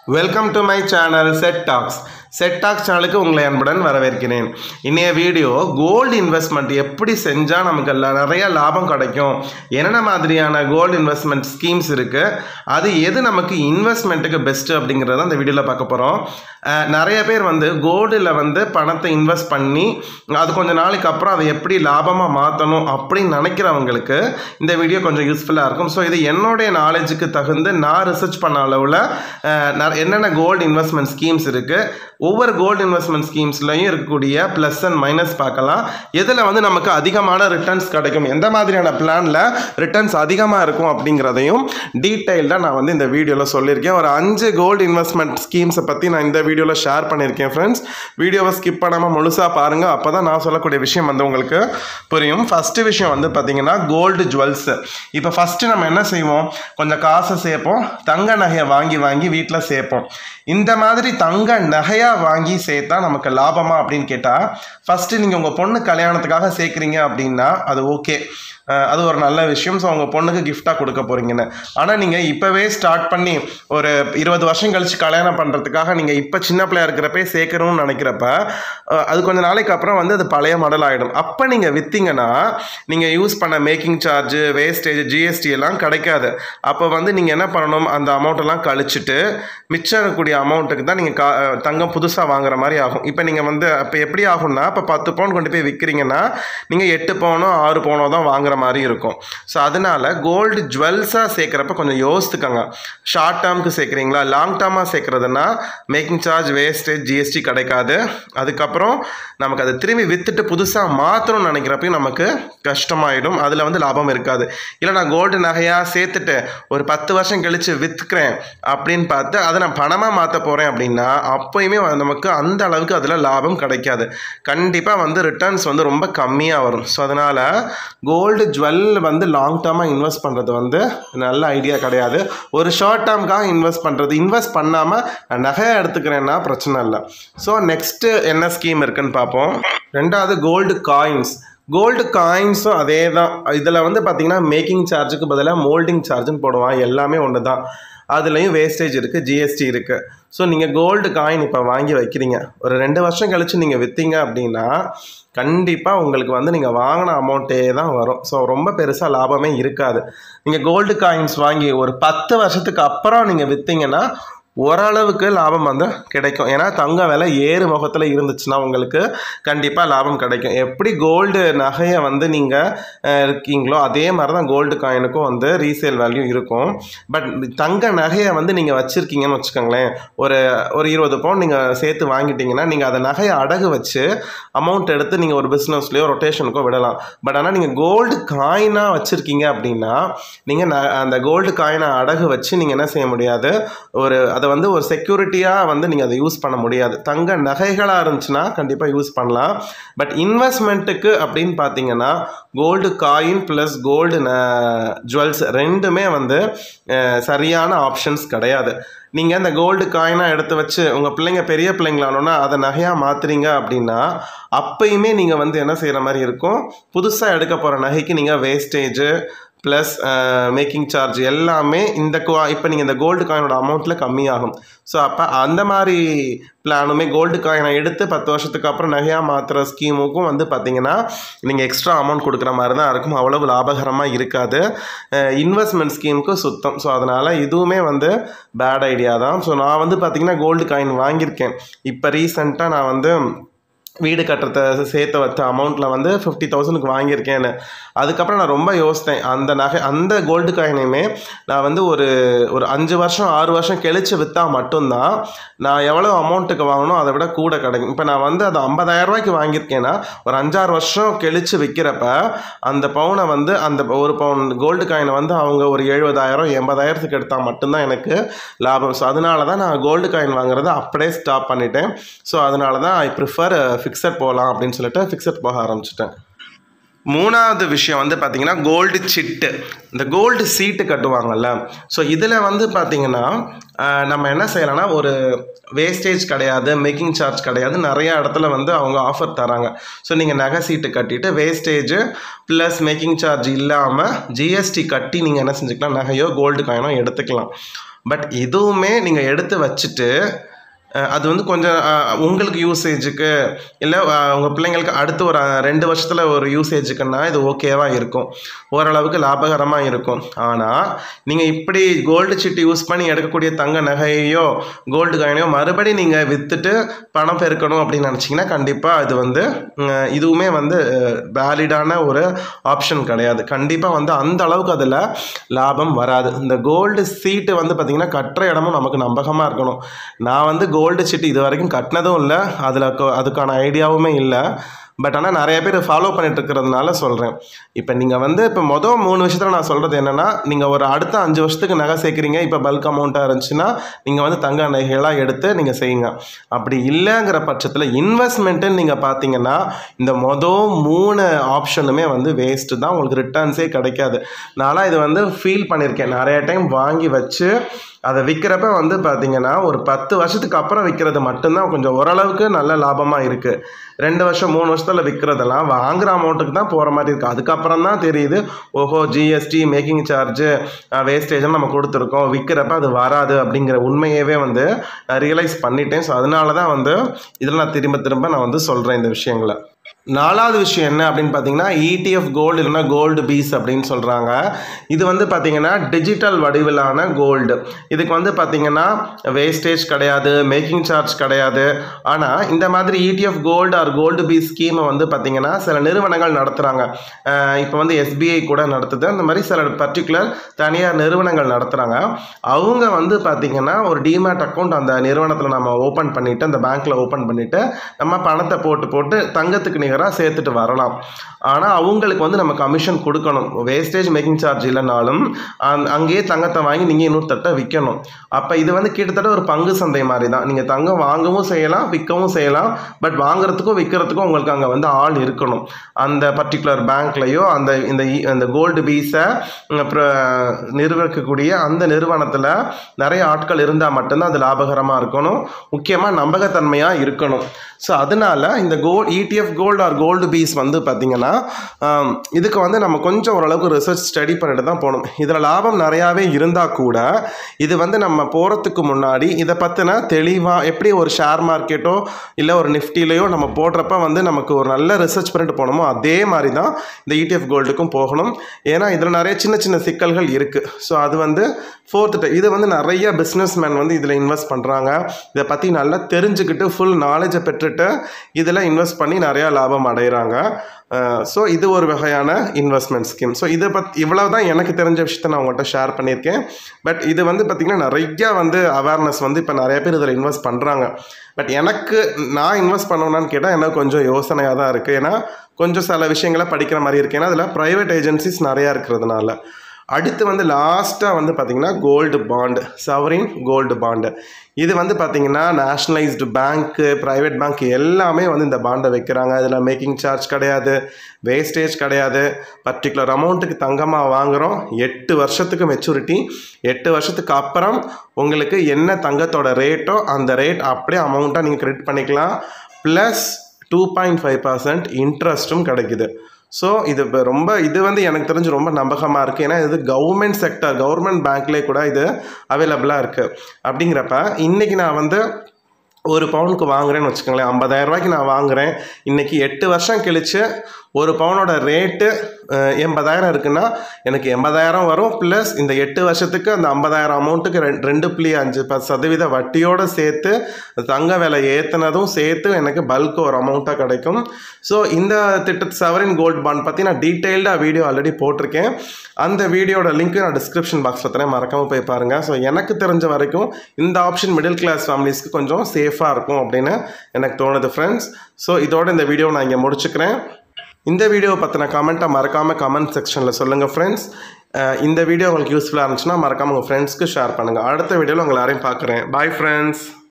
welcome to my channel set talks set talks சேனலுக்கு உங்களை அன்புடன் வரவேற்கிறேன் இன்றைய வீடியோ கோல்டு இன்வெஸ்ட்மெண்ட் எப்படி செஞ்சால் நமக்கு ல- நிறைய லாபம் கிடைக்கும் என்னென்ன மாதிரியான கோல்டு இன்வெஸ்ட்மெண்ட் ஸ்கீம்ஸ் இருக்குது அது எது நமக்கு இன்வெஸ்ட்மெண்ட்டுக்கு பெஸ்ட்டு அப்படிங்கிறத அந்த வீடியோவில் பார்க்க போகிறோம் நிறைய பேர் வந்து கோல்டில் வந்து பணத்தை இன்வெஸ்ட் பண்ணி அது கொஞ்ச நாளைக்கு அப்புறம் அதை எப்படி லாபமாக மாற்றணும் அப்படின்னு நினைக்கிறவங்களுக்கு இந்த வீடியோ கொஞ்சம் யூஸ்ஃபுல்லாக இருக்கும் ஸோ இது என்னுடைய நாலேஜுக்கு தகுந்து நான் ரிசர்ச் பண்ண அளவில் அஹ், ந- என்னென்ன கோல்டு இன்வெஸ்ட்மெண்ட் ஸ்கீம்ஸ் இருக்குது ஒவ்வொரு கோல்டு இன்வெஸ்ட்மெண்ட் ஸ்கீம்ஸ்லையும் இருக்கக்கூடிய ப்ளஸ் அண்ட் மைனஸ் பார்க்கலாம் எதில் வந்து நமக்கு அதிகமான ரிட்டர்ன்ஸ் கிடைக்கும் எந்த மாதிரியான பிளானில் ரிட்டர்ன்ஸ் அதிகமாக இருக்கும் அப்படிங்கிறதையும் டீட்டெயில்டாக நான் வந்து இந்த வீடியோவில் சொல்லியிருக்கேன் ஒரு அஞ்சு கோல்டு இன்வெஸ்ட்மெண்ட் ஸ்கீம்ஸை பற்றி நான் இந்த வீடியோவில் ஷேர் பண்ணியிருக்கேன் ஃப்ரெண்ட்ஸ் வீடியோவை ஸ்கிப் பண்ணாமல் முழுசாக பாருங்கள் அப்போ தான் நான் சொல்லக்கூடிய விஷயம் வந்து உங்களுக்கு புரியும் ஃபஸ்ட்டு விஷயம் வந்து பார்த்தீங்கன்னா கோல்டு ஜுவல்ஸு இப்போ ஃபஸ்ட்டு நம்ம என்ன செய்வோம் கொஞ்சம் காசை சேர்ப்போம் தங்க நகையை வாங்கி வாங்கி வீட்டில் சேர்ப்போம் இந்த மாதிரி தங்க நகையாக வாங்கி சேர்த்தா நமக்கு லாபமா அப்படின்னு கேட்டால் ஃபஸ்ட்டு நீங்கள் உங்கள் பொண்ணு கல்யாணத்துக்காக சேர்க்குறீங்க அப்படின்னா அது ஓகே அது ஒரு நல்ல விஷயம் ஸோ உங்கள் பொண்ணுக்கு கிஃப்டாக கொடுக்க போகிறீங்கன்னு ஆனால் நீங்கள் இப்போவே ஸ்டார்ட் பண்ணி ஒரு இருபது வருஷம் கழித்து கல்யாணம் பண்ணுறதுக்காக நீங்கள் இப்போ சின்ன பிள்ளையா இருக்கிறப்பே சேர்க்கணும்னு நினைக்கிறப்ப அஹ், அது கொஞ்ச நாளைக்கு அப்புறம் வந்து அது பழைய மாடல் ஆகிடும் அப்போ நீங்கள் விற்றீங்கன்னா நீங்கள் யூஸ் பண்ண மேக்கிங் சார்ஜ் வேஸ்டேஜ் ஜிஎஸ்டி எல்லாம் கிடைக்காது அப்போ வந்து நீங்கள் என்ன பண்ணணும் அந்த அமௌண்ட்டெல்லாம் கழிச்சிட்டு மிச்சம் இருக்கக்கூடிய அமௌண்ட்டுக்கு தான் நீங்கள் கா அஹ், தங்கம் புதுசாக வாங்குற மாதிரி ஆகும் இப்போ நீங்கள் வந்து அப்போ எப்படி ஆகும்னா இப்போ பத்து பவுன் கொண்டு போய் விற்கிறீங்கன்னா நீங்கள் எட்டு பவுனோ ஆறு பவுனோ தான் வாங்குற மாதிரி இருக்கும் ஸோ அதனால கோல்டு ஜுவல்ஸாக சேர்க்குறப்ப கொஞ்சம் யோசித்துக்கோங்க ஷார்ட் டேர்முக்கு சேர்க்குறீங்களா லாங் டேர்மாக சேர்க்குறதுனா மேக்கிங் சார்ஜ் வேஸ்டேஜ் ஜிஎஸ்டி கிடைக்காது அதுக்கப்புறம் நமக்கு அதை திரும்பி விற்றுட்டு புதுசாக மாற்றணும்னு நினைக்கிறப்பையும் நமக்கு கஷ்டமாயிடும் அதில் வந்து லாபம் இருக்காது இல்லை நான் கோல்டு நகையாக சேர்த்துட்டு ஒரு பத்து வருஷம் கழித்து விற்றுக்கிறேன் அப்படின்னு பார்த்து அதை நான் பணமாக மாற்ற போகிறேன் அப்படின்னா அப்போயுமே வந்து நமக்கு அந்த அளவுக்கு அதில் லாபம் கிடைக்காது கண்டிப்பாக வந்து ரிட்டர்ன்ஸ் வந்து ரொம்ப கம்மியாக வரும் ஸோ அதனால் கோல்டு ஜுவல் வந்து லாங் டேர்மாக இன்வெஸ்ட் பண்ணுறது வந்து நல்ல ஐடியா கிடையாது ஒரு ஷார்ட் டேர்முக்காக இன்வெஸ்ட் பண்ணுறது இன்வெஸ்ட் பண்ணாமல் நான் நகையை எடுத்துக்கிறேன்னா பிரச்சனை இல்லை ஸோ நெக்ஸ்ட்டு என்ன ஸ்கீம் இருக்குன்னு பார்ப்போம் ரெண்டாவது கோல்டு காயின்ஸ் கோல்டு காயின்ஸும் அதே தான் இதில் வந்து பார்த்தீங்கன்னா மேக்கிங் சார்ஜுக்கு பதிலாக மோல்டிங் சார்ஜுன்னு போடுவான் எல்லாமே ஒன்று தான் அதுலேயும் வேஸ்டேஜ் இருக்குது ஜிஎஸ்டி இருக்குது ஸோ நீங்கள் கோல்டு காயின் இப்போ வாங்கி வைக்கிறீங்க ஒரு ரெண்டு வருஷம் கழித்து நீங்கள் விற்றீங்க அப்படின்னா கண்டிப்பாக உங்களுக்கு வந்து நீங்கள் வாங்கின அமௌண்ட்டே தான் வரும் ஸோ ரொம்ப பெருசாக லாபமே இருக்காது நீங்கள் கோல்டு காயின்ஸ் வாங்கி ஒரு பத்து வருஷத்துக்கு அப்புறம் நீங்கள் விற்றீங்கன்னா ஓரளவுக்கு லாபம் வந்து கிடைக்கும் ஏன்னா தங்க விலை ஏறு முகத்தில் இருந்துச்சுன்னா உங்களுக்கு கண்டிப்பாக லாபம் கிடைக்கும் எப்படி கோல்டு நகையை வந்து நீங்கள் இருக்கீங்களோ அதே மாதிரி தான் கோல்டு காயினுக்கும் வந்து ரீசேல் வேல்யூ இருக்கும் பட் தங்க நகையை வந்து நீங்கள் வச்சுருக்கீங்கன்னு வச்சுக்கோங்களேன் ஒரு ஒரு இருபது பவுன் நீங்கள் சேர்த்து வாங்கிட்டீங்கன்னா நீங்கள் அதை நகையை அடகு வச்சு அமௌண்ட் எடுத்து நீங்கள் ஒரு பிஸ்னஸ்லையோ ரொட்டேஷனுக்கோ விடலாம் பட் ஆனால் நீங்கள் கோல்டு காயினாக வச்சுருக்கீங்க அப்படின்னா நீங்கள் ந அந்த கோல்டு காயினை அடகு வச்சு நீங்கள் என்ன செய்ய முடியாது ஒரு அதை வந்து ஒரு செக்யூரிட்டியாக வந்து நீங்கள் அதை யூஸ் பண்ண முடியாது தங்க நகைகளாக இருந்துச்சுன்னா கண்டிப்பாக யூஸ் பண்ணலாம் பட் இன்வெஸ்ட்மெண்ட்டுக்கு அப்படின்னு பார்த்தீங்கன்னா gold coin plus gold jewels ரெண்டுமே வந்து அஹ், சரியான ஆப்ஷன்ஸ் கிடையாது நீங்கள் இந்த கோல்டு காயினாக எடுத்து வச்சு உங்கள் பிள்ளைங்க பெரிய பிள்ளைங்களானோன்னா அதை நகையாக மாற்றுறீங்க அப்படின்னா அப்பயுமே நீங்கள் வந்து என்ன செய்கிற மாதிரி இருக்கும் புதுசாக எடுக்க போகிற நகைக்கு நீங்கள் வேஸ்டேஜு ப்ளஸ் மேக்கிங் சார்ஜ் எல்லாமே இந்த கோ இப்போ நீங்கள் இந்த கோல்டு காயினோட அமௌண்ட்டில் கம்மியாகும் ஸோ அப்போ அந்த மாதிரி பிளானுமே கோல்டு காயினை எடுத்து பத்து வருஷத்துக்கு அப்புறம் நகையாக மாற்றுற ஸ்கீமுக்கும் வந்து பார்த்தீங்கன்னா நீங்கள் எக்ஸ்ட்ரா அமௌண்ட் கொடுக்குற மாதிரி தான் இருக்கும் அவ்வளவு லாபகரமாக இருக்காது இன்வெஸ்ட்மெண்ட் ஸ்கீமுக்கு சுத்தம் ஸோ அதனால் இதுவுமே வந்து பேட் ஐடியா தான் ஸோ நான் வந்து பார்த்தீங்கன்னா கோல்டு காயின் வாங்கியிருக்கேன் இப்போ ரீசெண்டாக நான் வந்து வீடு கட்டுறத சேர்த்து வச்ச அமௌண்ட்டில் வந்து ஃபிஃப்டி தௌசண்ட்க்கு வாங்கியிருக்கேன்னு அதுக்கப்புறம் நான் ரொம்ப யோசித்தேன் அந்த நகை அந்த கோல்டு காயினையுமே நான் வந்து ஒரு ஒரு அஞ்சு வருஷம் ஆறு வருஷம் கழிச்சு விற்றா மட்டும்தான் நான் எவ்வளோ அமௌண்ட்டுக்கு வாங்கணும் அதை விட கூட கிடைக்கும் இப்போ நான் வந்து அது 50000 ரூபாய்க்கு வாங்கியிருக்கேன்னா ஒரு அஞ்சாறு வருஷம் கழிச்சு விற்கிறப்ப அந்த பவுனை வந்து அந்த ஒரு பவுன் கோல்டு காயினை வந்து அவங்க ஒரு எழுபதாயிரம் எண்பதாயிரத்துக்கு எடுத்தால் மட்டும்தான் எனக்கு லாபம் ஸோ அதனால தான் நான் கோல்டு காயின் வாங்குறதை அப்படியே ஸ்டாப் பண்ணிட்டேன் ஸோ அதனால தான் ஐ ப்ரிஃபர் ஃபிக்ஸட் போகலாம் அப்படின்னு சொல்லிட்டு ஃபிக்ஸட் போக ஆரம்பிச்சிட்டேன் மூணாவது விஷயம் வந்து பார்த்தீங்கன்னா கோல்டு சிட்டு இந்த கோல்டு சீட்டு கட்டுவாங்கல்ல ஸோ இதில் வந்து பார்த்தீங்கன்னா ஆஹ், நம்ம என்ன செய்யலாம்னா ஒரு வேஸ்டேஜ் கிடையாது மேக்கிங் சார்ஜ் கிடையாது நிறைய இடத்துல வந்து அவங்க ஆஃபர் தராங்க ஸோ நீங்கள் நகை சீட்டு கட்டிட்டு வேஸ்டேஜ் ப்ளஸ் மேக்கிங் சார்ஜ் இல்லாமல் ஜிஎஸ்டி கட்டி நீங்கள் என்ன செஞ்சுக்கலாம் நகையோ கோல்டு காயினோ எடுத்துக்கலாம் பட் இதுவுமே நீங்கள் எடுத்து வச்சுட்டு அஹ், அது வந்து கொஞ்சம் அஹ், உங்களுக்கு யூசேஜுக்கு இல்லை உங்கள் பிள்ளைங்களுக்கு அடுத்து ஒரு அஹ், ரெண்டு வருஷத்தில் ஒரு யூசேஜுக்குன்னா இது ஓகேவாக இருக்கும் ஓரளவுக்கு லாபகரமாக இருக்கும் ஆனால் நீங்கள் இப்படி கோல்டு சிட்டு யூஸ் பண்ணி எடுக்கக்கூடிய தங்க நகையோ கோல்டு காயினையோ மறுபடி நீங்கள் விற்றுட்டு பணம் பெருக்கணும் அப்படின்னு நினச்சிங்கன்னா கண்டிப்பாக இது வந்து உம், இதுவுமே வந்து வேலிடான ஒரு ஆப்ஷன் கிடையாது கண்டிப்பாக வந்து அந்த அளவுக்கு அதில் லாபம் வராது இந்த கோல்டு சீட்டு வந்து பார்த்திங்கன்னா கட்டுற இடமும் நமக்கு நம்பகமாக இருக்கணும் நான் வந்து கோல்டு சீட்டு இது வரைக்கும் கட்டினதும் இல்லை அதில் அதுக்கான ஐடியாவுமே இல்லை பட் ஆனால் நிறைய பேர் ஃபாலோ பண்ணிட்டு இருக்கிறதுனால சொல்கிறேன் இப்போ நீங்கள் வந்து இப்போ மொதல் மூணு விஷயத்தில் நான் சொல்கிறது என்னென்னா நீங்கள் ஒரு அடுத்த அஞ்சு வருஷத்துக்கு நகை சேர்க்குறீங்க இப்போ பல்க் அமௌண்ட்டாக இருந்துச்சுன்னா நீங்கள் வந்து தங்க நகைகளாக எடுத்து நீங்கள் செய்யுங்க அப்படி இல்லைங்கிற பட்சத்தில் இன்வெஸ்ட்மெண்ட்டுன்னு நீங்கள் பார்த்தீங்கன்னா இந்த மொதல் மூணு ஆப்ஷனுமே வந்து வேஸ்ட்டு தான் உங்களுக்கு ரிட்டர்ன்ஸே கிடைக்காது நான்லாம் இது வந்து ஃபீல் பண்ணியிருக்கேன் நிறைய டைம் வாங்கி வச்சு அதை விற்கிறப்ப வந்து பார்த்தீங்கன்னா ஒரு பத்து வருஷத்துக்கு அப்புறம் விற்கிறது மட்டும்தான் கொஞ்சம் ஓரளவுக்கு நல்ல லாபமாக இருக்குது ரெண்டு வருஷம் மூணு வருஷத்தில் விற்கிறதெல்லாம் வாங்குற அமௌண்ட்டுக்கு தான் போகிற மாதிரி இருக்குது அதுக்கப்புறம் தான் தெரியுது ஓஹோ ஜிஎஸ்டி மேக்கிங் சார்ஜு வேஸ்டேஜ்லாம் நம்ம கொடுத்துருக்கோம் விற்கிறப்ப அது வராது அப்படிங்கிற உண்மையவே வந்து நான் ரியலைஸ் பண்ணிட்டேன் ஸோ அதனால தான் வந்து இதில் நான் திரும்ப திரும்ப நான் வந்து சொல்கிறேன் இந்த விஷயங்களை நாலாவது விஷயம் என்ன அப்படின்னு பார்த்தீங்கன்னா இடிஎஃப் கோல்டு இல்லைன்னா கோல்டு பீஸ் அப்படின்னு சொல்கிறாங்க இது வந்து பார்த்தீங்கன்னா டிஜிட்டல் வடிவிலான கோல்டு இதுக்கு வந்து பார்த்தீங்கன்னா வேஸ்டேஜ் கிடையாது மேக்கிங் சார்ஜ் கிடையாது ஆனால் இந்த மாதிரி ETF gold or gold BeES ஸ்கீமை வந்து பார்த்தீங்கன்னா சில நிறுவனங்கள் நடத்துகிறாங்க இப்போ வந்து எஸ்பிஐ கூட நடத்துது அந்த மாதிரி சில பர்டிகுலர் தனியார் நிறுவனங்கள் நடத்துகிறாங்க அவங்க வந்து பார்த்தீங்கன்னா ஒரு டிமேட் அக்கௌண்ட் அந்த நிறுவனத்தில் நம்ம ஓப்பன் பண்ணிவிட்டு அந்த பேங்க்கில் ஓப்பன் பண்ணிவிட்டு நம்ம பணத்தை போட்டு போட்டு தங்கத்துக்கு நிகராக சேர்த்துட்டு வரலாம் ஆனால் அவங்களுக்கு வந்து நம்ம கமிஷன் கொடுக்கணும் வேஸ்டேஜ் மேக்கிங் சார்ஜ் இல்லைனாலும் அங் அங்கேயே தங்கத்தை வாங்கி நீங்கள் இன்னொருத்தட்ட விற்கணும் அப்போ இது வந்து கிட்டத்தட்ட ஒரு பங்கு சந்தை மாதிரி தான் நீங்கள் தங்கம் வாங்கவும் செய்யலாம் விற்கவும் செய்யலாம் பட் வாங்குறதுக்கும் விற்கிறதுக்கும் உங்களுக்கு அங்கே வந்து ஆள் இருக்கணும் அந்த பர்டிகுலர் பேங்க்லேயோ அந்த இந்த இ- அந்த கோல்டு பீஸை அப்புறம் நிர்வகிக்கக்கூடிய அந்த நிறுவனத்தில் நிறைய ஆட்கள் இருந்தால் மட்டும்தான் அது லாபகரமாக இருக்கணும் முக்கியமாக நம்பகத்தன்மையாக இருக்கணும் ஸோ அதனால இந்த gold ETF gold or gold BeES வந்து பார்த்திங்கன்னா ஆம், இதுக்கு வந்து நம்ம கொஞ்சம் ஓரளவுக்கு ரிசர்ச் ஸ்டடி பண்ணிட்டு தான் போகணும் இதில் லாபம் நிறையாவே இருந்தால் கூட இது வந்து நம்ம போகிறதுக்கு முன்னாடி இதை பற்றின தெளிவாக எப்படி ஒரு ஷேர் மார்க்கெட்டோ இல்லை ஒரு நிஃப்டிலேயோ நம்ம போடுறப்ப வந்து நமக்கு ஒரு நல்ல ரிசர்ச் பண்ணிட்டு போகணுமோ அதே மாதிரி தான் இந்த இடிஎஃப் கோல்டுக்கும் போகணும் ஏன்னா இதில் நிறைய சின்ன சின்ன சிக்கல்கள் இருக்குது ஸோ அது வந்து ஃபோர்த்து இது வந்து நிறைய பிஸ்னஸ் மேன் வந்து இதில் இன்வெஸ்ட் பண்ணுறாங்க இதை பற்றி நல்லா தெரிஞ்சுக்கிட்டு ஃபுல் நாலேஜை பெற்றுட்டு இதில் இன்வெஸ்ட் பண்ணி நிறையா லாபம் அடைகிறாங்க ஸோ இது ஒரு வகையான இன்வெஸ்ட்மெண்ட் ஸ்கீம் ஸோ இதை பற்றி இவ்வளவு தான் எனக்கு தெரிஞ்ச விஷயத்த நான் உங்கள்கிட்ட ஷேர் பண்ணியிருக்கேன் பட் இது வந்து பார்த்திங்கன்னா நிறையா வந்து அவேர்னஸ் வந்து இப்போ நிறைய பேர் இதில் இன்வெஸ்ட் பண்ணுறாங்க பட் எனக்கு நான் இன்வெஸ்ட் பண்ணணும்னு கேட்டால் எனக்கு கொஞ்சம் யோசனையாக தான் இருக்குது ஏன்னா கொஞ்சம் சில விஷயங்களை படிக்கிற மாதிரி இருக்கு ஏன்னா அதில் ப்ரைவேட் ஏஜென்சிஸ் நிறையா இருக்கிறதுனால அடுத்து வந்து லாஸ்ட்டாக வந்து பார்த்திங்கன்னா gold bond sovereign gold bond இது வந்து பார்த்திங்கன்னா நேஷ்னலைஸ்டு பேங்க்கு ப்ரைவேட் பேங்க் எல்லாமே வந்து இந்த பாண்டை வைக்கிறாங்க இதில் மேக்கிங் சார்ஜ் கிடையாது வேஸ்டேஜ் கிடையாது பர்டிகுலர் அமௌண்ட்டுக்கு தங்கமாக வாங்குகிறோம் எட்டு வருஷத்துக்கு மெச்சூரிட்டி எட்டு வருஷத்துக்கு அப்புறம் உங்களுக்கு என்ன தங்கத்தோட ரேட்டோ அந்த ரேட் அப்படியே அமௌண்ட்டாக நீங்கள் கிரெடிட் பண்ணிக்கலாம் plus two point five percent இன்ட்ரெஸ்ட்டும் கிடைக்குது ஸோ இது இப்ப ரொம்ப இது வந்து எனக்கு தெரிஞ்சு ரொம்ப நம்பகமாக இருக்குது ஏன்னா இது கவர்மெண்ட் செக்டர் கவர்மெண்ட் பேங்க்லேயே கூட இது அவைலபிளாக இருக்குது அப்படிங்கிறப்ப இன்றைக்கி நான் வந்து ஒரு பவுனுக்கு வாங்குறேன்னு வச்சுக்கோங்களேன் 50000 ரூபாய்க்கு நான் வாங்குறேன் இன்றைக்கி எட்டு வருஷம் கழித்து ஒரு பவுனோட ரேட்டு எண்பதாயிரம் இருக்குன்னா எனக்கு எண்பதாயிரம் வரும் ப்ளஸ் இந்த எட்டு வருஷத்துக்கு அந்த ஐம்பதாயிரம் அமௌண்ட்டுக்கு ரெண்டு ரெண்டு புள்ளி அஞ்சு பத்து சதவீத வட்டியோடு சேர்த்து தங்க விலை ஏற்றுனதும் சேர்த்து எனக்கு பல்க் ஒரு அமௌண்ட்டாக கிடைக்கும் ஸோ இந்த திட்டத்து சவரின் கோல்டு பாண்ட் பற்றி நான் டீட்டெயில்டாக வீடியோ ஆல்ரெடி போட்டிருக்கேன் அந்த வீடியோட லிங்க் நான் டிஸ்கிரிப்ஷன் பாக்ஸில் தரேன் மறக்காமல் போய் பாருங்கள் ஸோ எனக்கு தெரிஞ்ச வரைக்கும் இந்த ஆப்ஷன் மிடில் கிளாஸ் ஃபேமிலிஸ்க்கு கொஞ்சம் சேஃபாக இருக்கும் அப்படின்னு எனக்கு தோணுது ஃப்ரெண்ட்ஸ் ஸோ இதோட இந்த வீடியோ நான் இங்கே முடிச்சுக்கிறேன் இந்த வீடியோவை பற்றின கமெண்ட்டை மறக்காமல் கமெண்ட் செக்ஷனில் சொல்லுங்கள் ஃப்ரெண்ட்ஸ் இந்த வீடியோ உங்களுக்கு யூஸ்ஃபுல்லாக இருந்துச்சுன்னா மறக்காமல் உங்கள் ஃப்ரெண்ட்ஸ்க்கு ஷேர் பண்ணுங்கள் அடுத்த வீடியோவில் உங்களை யாரையும் பார்க்குறேன் பாய் ஃப்ரெண்ட்ஸ்